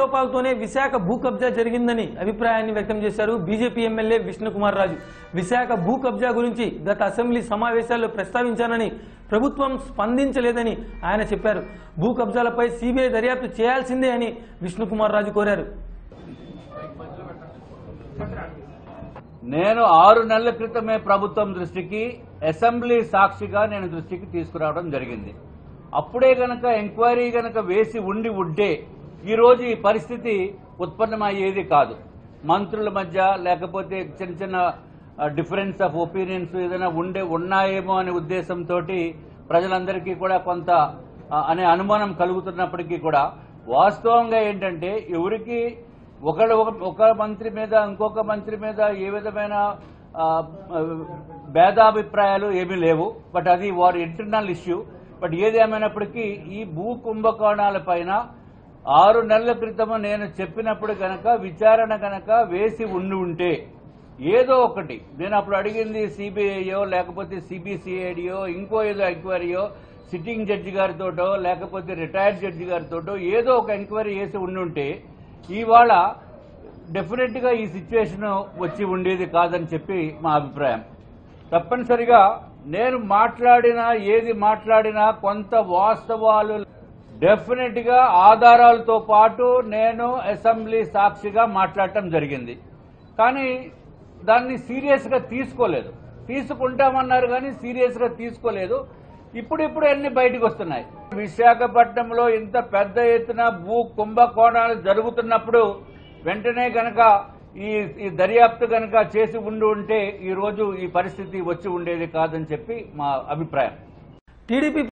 లోపాలతోనే విశాఖ భూ కబ్జా జరిగిందని అభిప్రాయాన్ని వ్యక్తం చేశారు బీజేపీ ఎమ్మెల్యే విష్ణుకుమార్ రాజు విశాఖ భూ కబ్జా గురించి గత అసెంబ్లీ సమావేశాల్లో ప్రస్తావించానని ప్రభుత్వం స్పందించలేదని ఆయన చెప్పారు భూ కబ్జాలపై సిబిఐ దర్యాప్తు చేయాల్సిందే అని విష్ణుకుమార్ రాజు కోరారు నేను ఆరు నెలల క్రితమే ప్రభుత్వం దృష్టికి అసెంబ్లీ సాక్షిగా నేను దృష్టికి తీసుకురావడం జరిగింది అప్పుడే గనక ఎంక్వైరీ గనక వేసి ఉండి ఉంటే ఈ రోజు ఈ పరిస్థితి ఉత్పన్నమయ్యేది కాదు మంత్రుల మధ్య లేకపోతే చిన్న చిన్న డిఫరెన్స్ ఆఫ్ ఒపీనియన్స్ ఏదైనా ఉండే ఉన్నాయేమో అనే ఉద్దేశంతో ప్రజలందరికీ కూడా కొంత ఆ, అనే అనుమానం కలుగుతున్నప్పటికీ కూడా వాస్తవంగా ఏంటంటే ఎవరికి ఒకళ్ళు ఒక ఒక మంత్రి మీద ఇంకొక మంత్రి మీద ఏ విధమైన ఆ, భేదాభిప్రాయాలు ఏమీ లేవు బట్ అది వారి ఇంటర్నల్ ఇష్యూ బట్ ఏది ఏమైనప్పటికీ ఈ భూ కుంభకోణాల పైన ఆరు నెలల క్రితం నేను చెప్పినప్పుడు గనక విచారణ గనక వేసి ఉండి ఉంటే ఏదో ఒకటి నేను అప్పుడు అడిగింది సిబిఐయో లేకపోతే సిబిసిఐడియో ఇంకో ఏదో ఎంక్వైరీయో సిట్టింగ్ జడ్జి గారితోటో లేకపోతే రిటైర్డ్ జడ్జి గారితోటో ఏదో ఒక ఎంక్వైరీ చేసి ఉండుంటే ఇవాళ డెఫినెట్ గా ఈ సిచ్యువేషన్ వచ్చి ఉండేది కాదని చెప్పి మా అభిప్రాయం తప్పనిసరిగా నేను మాట్లాడిన ఏది మాట్లాడినా కొంత వాస్తవాలు డెఫినెట్ గా ఆధారాలతో పాటు నేను అసెంబ్లీ సాక్షిగా మాట్లాడటం జరిగింది కానీ దాన్ని సీరియస్ గా తీసుకోలేదు తీసుకుంటామన్నారు కానీ సీరియస్ గా తీసుకోలేదు ఇప్పుడిప్పుడు అన్ని బయటకు వస్తున్నాయి విశాఖపట్నంలో ఇంత పెద్ద ఎత్తున భూ కుంభకోణాలు జరుగుతున్నప్పుడు వెంటనే గనక ఈ ఈ దర్యాప్తు గనక చేసి ఉండి ఉంటే ఈ రోజు ఈ పరిస్థితి వచ్చి ఉండేది కాదని చెప్పి మా అభిప్రాయం టీడీపీ